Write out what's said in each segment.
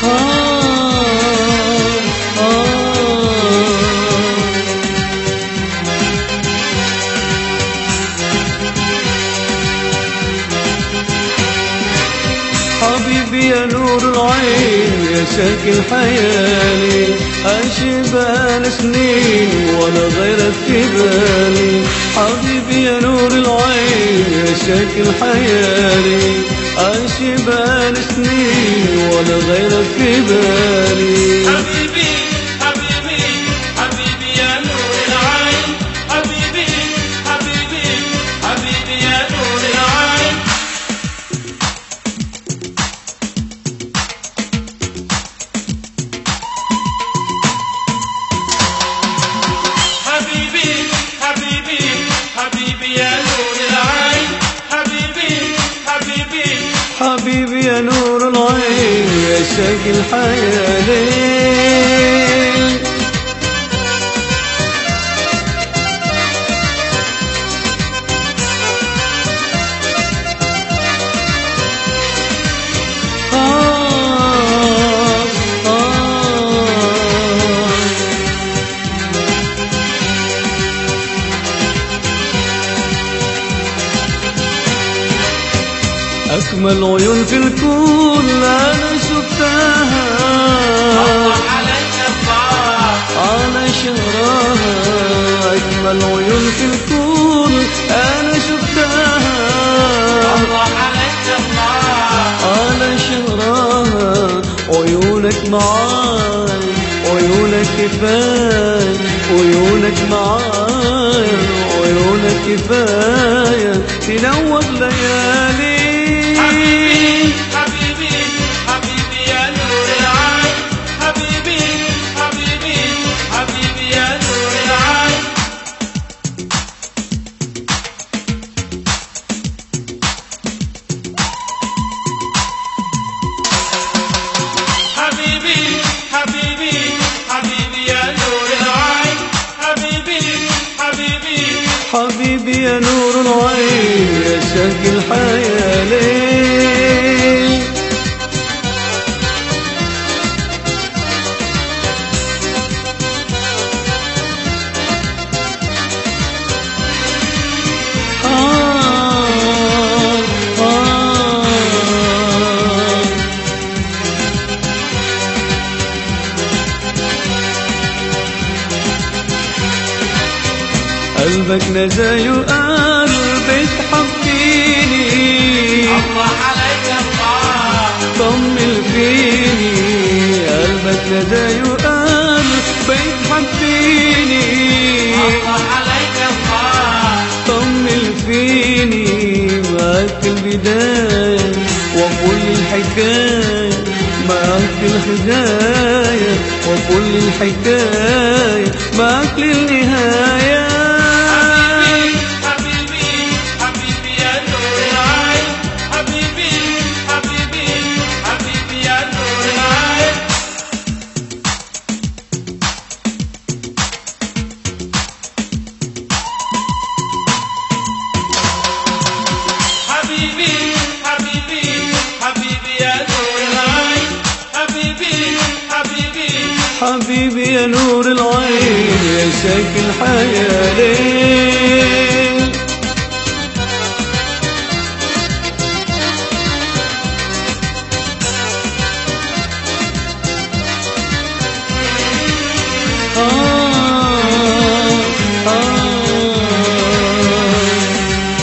حبيبي يا نور العين يا ساكن حيالي أشبال سنين ولا غيرك في بالي حبيبي يا نور العين يا ساكن حيالي أشبال سنين ولا غيرك في بالي حبيبي حبيبي حبيبي يا نور العين حبيبي حبيبي حبيبي يا نور العين حبيبي حبيبي حبيبي يا نور العين حبيبي حبيبي حبيبي يا نور العين يا ساكن حيالي آه آه أجمل عيون في الكون أنا شفتها الله عليك الله على شهرها أجمل عيون في الكون أنا شفتها الله عليك الله على شهرها عيونك معاي عيونك كفاية عيونك معاي عيونك كفاية تنور ليالي حبيبي حبيبي حبيبي يا نور العين حبيبي حبيبي حبيبي يا نور العين حبيبي حبيبي حبيبي يا نور العين حبيبي حبيبي حبيبي يا نور العين يا ساكن حيالي آه آه قلبك نزاي وقلبك حبيني الله عليك الله طمل فيني قلبك نزاي وقلبك حبيني الله عليك الله طمل فيني معاك البداية وكل الحكاية معاك الحكاية وكل الحكاية معاك للنهاية حبيبي حبيبي حبيبي يا نور العين حبيبي حبيبي حبيبي يا نور العين حبيبي حبيبي حبيبي يا نور العين حبيبي حبيبي حبيبي يا نور العين يا ساكن حيالي آه آه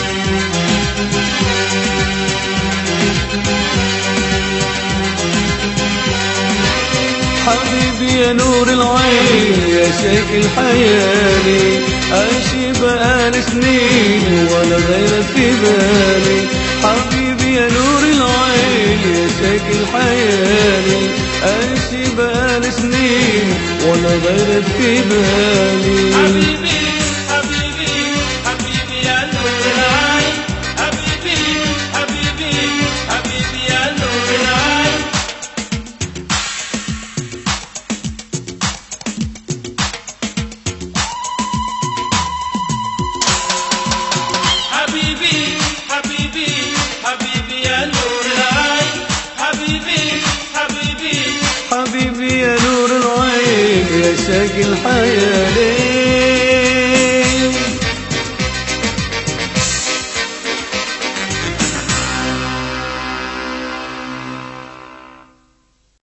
حبيبي يا نور العين يا ساكن حيالي عايش بقالي سنين ولا غيرك في بالي حبيبي يا نور العين يا ساكن حيالي عايش بقالي سنين ولا غيرك في بالي حبيبي حبيبي حبيبي يا نور العين حبيبي حبيبي حبيبي يا نور العين حبيبي حبيبي حبيبي يا نور العين حبيبي حبيبي شاق الحياة ليه